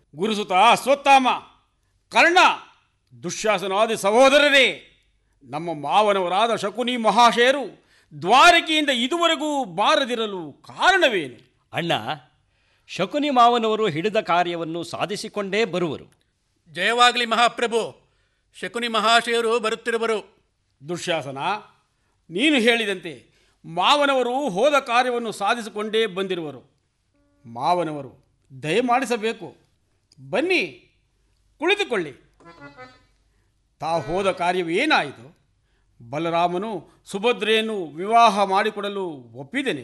ಗುರುಸುತ ಅಶ್ವತ್ಥಾಮ ಕರ್ಣ ದುಶ್ಯಾಸನಾದಿ ಸಹೋದರರೇ ನಮ್ಮ ಮಾವನವರಾದ ಶಕುನಿ ಮಹಾಶಯರು ದ್ವಾರಕೆಯಿಂದ ಇದುವರೆಗೂ ಬಾರದಿರಲು ಕಾರಣವೇನು ಅಣ್ಣ ಶಕುನಿ ಮಾವನವರು ಹಿಡಿದ ಕಾರ್ಯವನ್ನು ಸಾಧಿಸಿಕೊಂಡೇ ಬರುವರು ಜಯವಾಗಲಿ ಮಹಾಪ್ರಭು ಶಕುನಿ ಮಹಾಶಯರು ಬರುತ್ತಿರುವರು ದುಶ್ಯಾಸನ ನೀನು ಹೇಳಿದಂತೆ ಮಾವನವರು ಹೋದ ಕಾರ್ಯವನ್ನು ಸಾಧಿಸಿಕೊಂಡೇ ಬಂದಿರುವರು ಮಾವನವರು ದಯಮಾಡಿಸಬೇಕು ಬನ್ನಿ ಕುಳಿತುಕೊಳ್ಳಿ ತಾ ಹೋದ ಕಾರ್ಯವು ಏನಾಯಿತು ಬಲರಾಮನು ಸುಭದ್ರೆಯನ್ನು ವಿವಾಹ ಮಾಡಿಕೊಡಲು ಒಪ್ಪಿದನೆ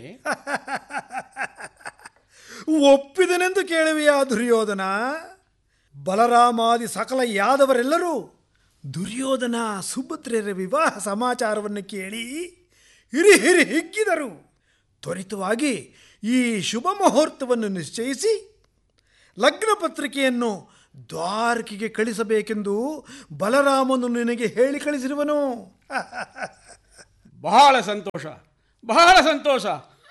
ಒಪ್ಪಿದನೆಂದು ಕೇಳುವೆಯಾ ದುರ್ಯೋಧನ ಬಲರಾಮಾದಿ ಸಕಲ ಯಾದವರೆಲ್ಲರೂ ದುರ್ಯೋಧನ ಸುಭದ್ರೆಯರ ವಿವಾಹ ಸಮಾಚಾರವನ್ನು ಕೇಳಿ ಹಿರಿ ಹಿರಿ ಹಿಗ್ಗಿದರು ತ್ವರಿತವಾಗಿ ಈ ಶುಭ ಮುಹೂರ್ತವನ್ನು ನಿಶ್ಚಯಿಸಿ ಲಗ್ನ ಪತ್ರಿಕೆಯನ್ನು ದ್ವಾರಕೆಗೆ ಕಳಿಸಬೇಕೆಂದು ಬಲರಾಮನು ನಿನಗೆ ಹೇಳಿ ಕಳಿಸಿರುವನು ಬಹಳ ಸಂತೋಷ ಬಹಳ ಸಂತೋಷ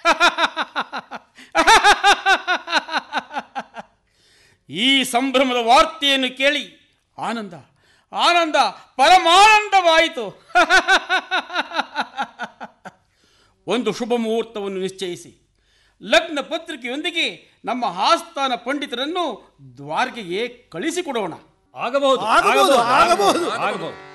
ಈ ಸಂಭ್ರಮದ ವಾರ್ತೆಯನ್ನು ಕೇಳಿ ಆನಂದ ಆನಂದ ಪರಮಾನಂದವಾಯಿತು ಒಂದು ಶುಭ ಮುಹೂರ್ತವನ್ನು ನಿಶ್ಚಯಿಸಿ ಲಗ್ನ ಪತ್ರಿಕೆಯೊಂದಿಗೆ ನಮ್ಮ ಆಸ್ಥಾನ ಪಂಡಿತರನ್ನು ದ್ವಾರಕೆಗೆ ಕಳಿಸಿಕೊಡೋಣ ಆಗಬಹುದು ಆಗಬಹುದು, ಆಗಬಹುದು. ಆಗಬಹುದು